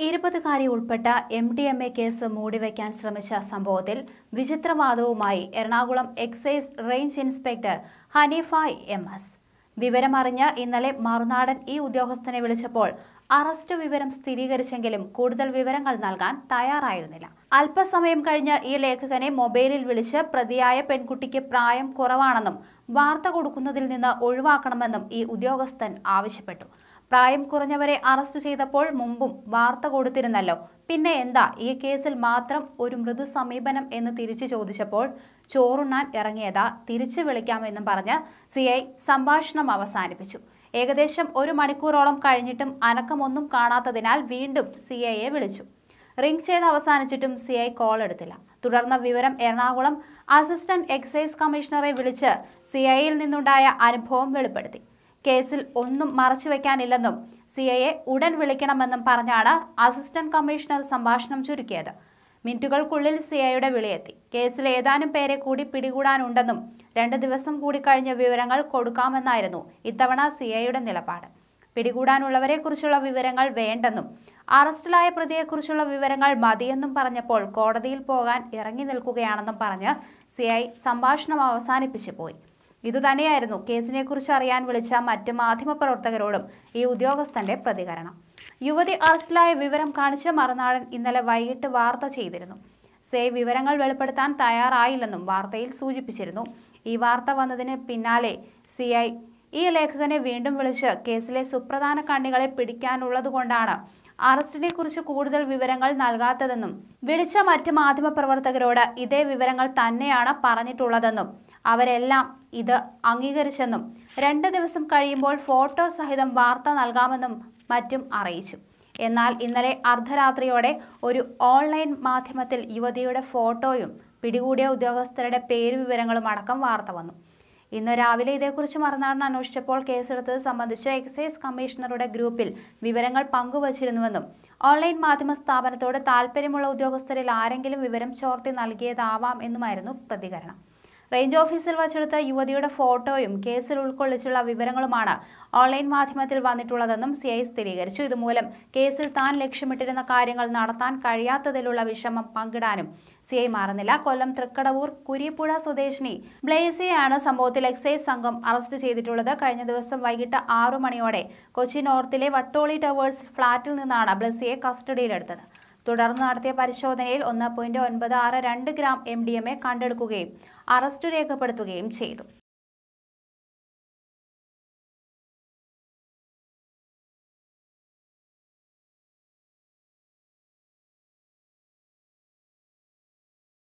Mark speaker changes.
Speaker 1: ഇരുപതുകാരി ഉൾപ്പെട്ട M D M A case മൂടിവെക്കാൻ ശ്രമിച്ച സംഭവത്തിൽ വിചിത്രവാദവുമായി Ernakulam excise range inspector Haneefa M S വിവരമറിഞ്ഞ് ഇന്നലെ മറുനാടൻ ഈ ഉദ്യോഗസ്ഥനെ വിളിച്ചപ്പോൾ അറസ്റ്റ് വിവരം സ്ഥിരീകരിച്ചെങ്കിലും കൂടുതൽ വിവരങ്ങൾ നൽകാൻ തയ്യാറായിരുന്നില്ല അല്പസമയം കഴിഞ്ഞ് ഈ ലേഖകനെ മൊബൈലിൽ വിളിച്ച് പ്രതിയായ പെൺകുട്ടിക്ക് പ്രായം കുറവാണെന്നും വാർത്ത കൊടുക്കുന്നതിൽ നിന്ന് ഒഴിവാക്കണമെന്നും ഈ ഉദ്യോഗസ്ഥൻ ആവശ്യപ്പെട്ടു പ്രായം കുറഞ്ഞവരെ അറസ്റ്റ് ചെയ്തപ്പോൾ മുമ്പും വാർത്ത കൊടുത്തിരുന്നല്ലോ പിന്നെ എന്താ ഈ കേസിൽ മാത്രം ഒരു മൃദു സമീപനം എന്ന് തിരിച്ചു ചോദിച്ചപ്പോൾ ചോറുണ്ണാൻ ഇറങ്ങിയതാ തിരിച്ചു വിളിക്കാമെന്നും പറഞ്ഞ് സി ഐ സംഭാഷണം അവസാനിപ്പിച്ചു ഏകദേശം ഒരു മണിക്കൂറോളം കഴിഞ്ഞിട്ടും അനക്കമൊന്നും കാണാത്തതിനാൽ വീണ്ടും സി ഐയെ വിളിച്ചു റിംഗ് ചെയ്ത് അവസാനിച്ചിട്ടും സി ഐ കോൾ എടുത്തില്ല തുടർന്ന് വിവരം എറണാകുളം അസിസ്റ്റന്റ് എക്സൈസ് കമ്മീഷണറെ വിളിച്ച് സി ഐയിൽ നിന്നുണ്ടായ അനുഭവം വെളിപ്പെടുത്തി കേസിൽ ഒന്നും മറച്ചുവെക്കാനില്ലെന്നും സി ഐയെ ഉടൻ വിളിക്കണമെന്നും പറഞ്ഞാണ് അസിസ്റ്റന്റ് കമ്മീഷണർ സംഭാഷണം ചുരുക്കിയത് മിനിറ്റുകൾക്കുള്ളിൽ സി ഐയുടെ വിളിയെത്തി കേസിൽ ഏതാനും പേരെ കൂടി പിടികൂടാനുണ്ടെന്നും രണ്ട് ദിവസം കൂടി കഴിഞ്ഞ വിവരങ്ങൾ കൊടുക്കാമെന്നായിരുന്നു ഇത്തവണ സി ഐയുടെ നിലപാട് പിടികൂടാനുള്ളവരെക്കുറിച്ചുള്ള വിവരങ്ങൾ വേണ്ടെന്നും അറസ്റ്റിലായ പ്രതിയെക്കുറിച്ചുള്ള വിവരങ്ങൾ മതിയെന്നും പറഞ്ഞപ്പോൾ കോടതിയിൽ പോകാൻ ഇറങ്ങി നിൽക്കുകയാണെന്നും പറഞ്ഞ് സി ഐ സംഭാഷണം അവസാനിപ്പിച്ചു പോയി ഇതുതന്നെയായിരുന്നു കേസിനെക്കുറിച്ച് അറിയാൻ വിളിച്ച മറ്റ് മാധ്യമപ്രവർത്തകരോടും ഈ ഉദ്യോഗസ്ഥന്റെ പ്രതികരണം യുവതി അറസ്റ്റിലായ വിവരം കാണിച്ച് മറുനാടൻ ഇന്നലെ വൈകിട്ട് വാർത്ത ചെയ്തിരുന്നു സേ വിവരങ്ങൾ വെളിപ്പെടുത്താൻ തയ്യാറായില്ലെന്നും വാർത്തയിൽ സൂചിപ്പിച്ചിരുന്നു ഈ വാർത്ത വന്നതിന് പിന്നാലെ സി ഐ ഈ ലേഖകനെ വീണ്ടും വിളിച്ച് കേസിലെ സുപ്രധാന കണ്ണികളെ പിടിക്കാനുള്ളതുകൊണ്ടാണ് അറസ്റ്റിനെ കുറിച്ച് കൂടുതൽ വിവരങ്ങൾ നൽകാത്തതെന്നും വിളിച്ച മറ്റ് മാധ്യമപ്രവർത്തകരോട് ഇതേ വിവരങ്ങൾ തന്നെയാണ് പറഞ്ഞിട്ടുള്ളതെന്നും അവരെല്ലാം ഇത് അംഗീകരിച്ചെന്നും രണ്ട് ദിവസം കഴിയുമ്പോൾ ഫോട്ടോ സഹിതം വാർത്ത നൽകാമെന്നും മറ്റും അറിയിച്ചു എന്നാൽ ഇന്നലെ അർദ്ധരാത്രിയോടെ ഒരു ഓൺലൈൻ മാധ്യമത്തിൽ യുവതിയുടെ ഫോട്ടോയും പിടികൂടിയ ഉദ്യോഗസ്ഥരുടെ പേര് വിവരങ്ങളും അടക്കം വാർത്ത വന്നു ഇന്ന് രാവിലെ ഇതേക്കുറിച്ച് മറുനാടൻ അന്വേഷിച്ചപ്പോൾ കേസെടുത്തത് സംബന്ധിച്ച് എക്സൈസ് കമ്മീഷണറുടെ ഗ്രൂപ്പിൽ വിവരങ്ങൾ പങ്കുവച്ചിരുന്നുവെന്നും ഓൺലൈൻ മാധ്യമ സ്ഥാപനത്തോട് താൽപ്പര്യമുള്ള ഉദ്യോഗസ്ഥരിൽ ആരെങ്കിലും വിവരം ചോർത്തി നൽകിയതാവാം എന്നുമായിരുന്നു പ്രതികരണം റേഞ്ച് ഓഫീസിൽ വച്ചെടുത്ത യുവതിയുടെ ഫോട്ടോയും കേസിൽ ഉൾക്കൊള്ളിച്ചുള്ള വിവരങ്ങളുമാണ് ഓൺലൈൻ മാധ്യമത്തിൽ വന്നിട്ടുള്ളതെന്നും സി ഐ സ്ഥിരീകരിച്ചു ഇതുമൂലം കേസിൽ താൻ ലക്ഷ്യമിട്ടിരുന്ന കാര്യങ്ങൾ നടത്താൻ കഴിയാത്തതിലുള്ള വിഷമം പങ്കിടാനും സി ഐ മാറുന്നില്ല കൊല്ലം തൃക്കടവൂർ കുരിപ്പുഴ സ്വദേശിനി ബ്ലേസിയെയാണ് സംഭവത്തിൽ എക്സൈസ് സംഘം അറസ്റ്റ് ചെയ്തിട്ടുള്ളത് കഴിഞ്ഞ ദിവസം വൈകിട്ട് ആറു മണിയോടെ കൊച്ചി നോർത്തിലെ വട്ടോളി ടവേഴ്സ് ഫ്ളാറ്റിൽ നിന്നാണ് ബ്ലസിയെ കസ്റ്റഡിയിലെടുത്തത് തുടർന്ന് നടത്തിയ പരിശോധനയിൽ ഒന്ന് പോയിന്റ് ഒൻപത് ആറ് രണ്ട് gram M D M A കണ്ടെടുക്കുകയും അറസ്റ്റ് രേഖപ്പെടുത്തുകയും ചെയ്തു